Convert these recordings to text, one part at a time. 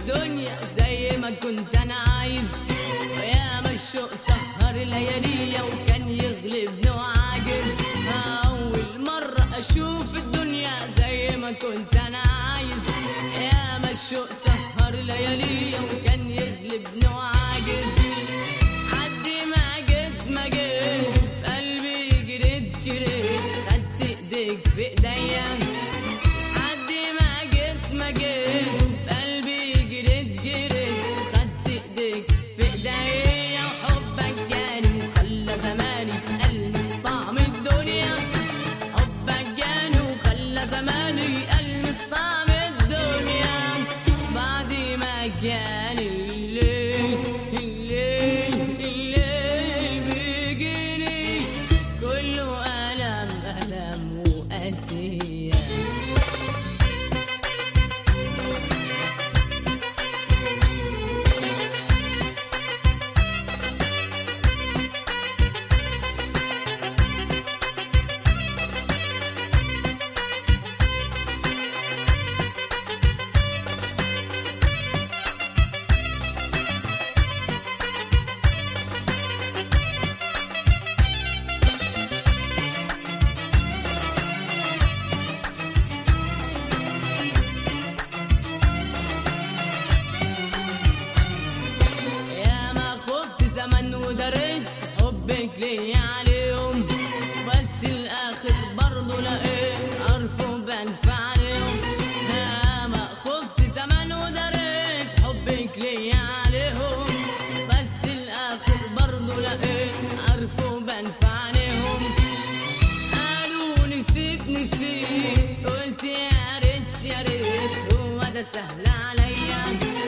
الدنيا زي ما كنت انا عايز ويا ما الشوق سهر لياليا وكان يغلبني وعاجز اول مرة اشوف الدنيا زي ما كنت انا عايز يا ما الشوق سهر لياليا وكان يغلبني وعاجز عدي ما جيت ما جيت قلبي جريت جريت خدت ايديك في ايديا عدي ما جيت ما جيت قلبي جريت جريت خدت ايديك في ايديا وحبك جاني وخلى زماني المس طعم الدنيا حبك جاني وخلى زماني المس طعم الدنيا بعد ما كان الليل الليل الليل بيجيني كله ألم ألم وأسية يا ما خفت زمن ودريت حبك ليا عليهم بس الاخر برضه لقيت عارفه بنفع عليهم يا ما خفت زمن ودريت حبك ليا عليهم بس الاخر برضه لقيت عارفه بنفع عليهم قالوا نسيت نسيت قلت يا ريت يا ريت هو ده سهل عليا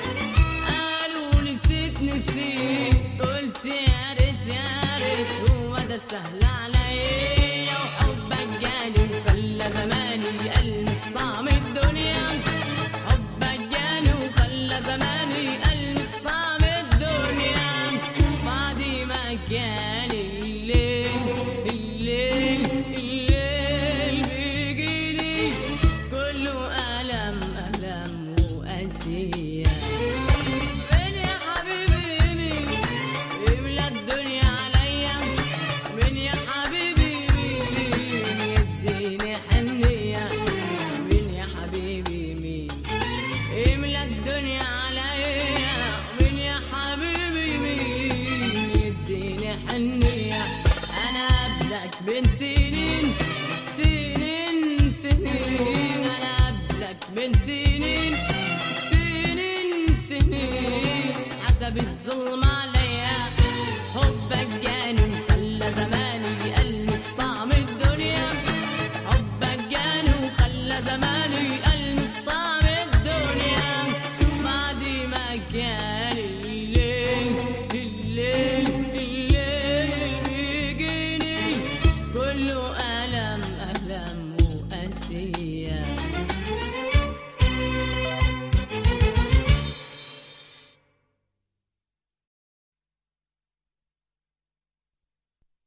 قالوا نسيت نسيت قلت يا ريت يا ريت هو ده سهل عليا وحبك جاني وخلى زماني ألمس طعم الدنيا حبك جاني وخلى زماني ألمس طعم الدنيا بعد ما كان الليل الليل الليل بيجيني كله ألم ألم وأسية فين يا حبيبي مين يملى الدنيا عليا مين يا حبيبي مين يديني حنية مين يا حبيبي مين يملى الدنيا عليا مين يا حبيبي مين يديني حنية أنا قبلك من سنين سنين سنين أنا قبلك من سنين سنين سنين حسبت ظلم على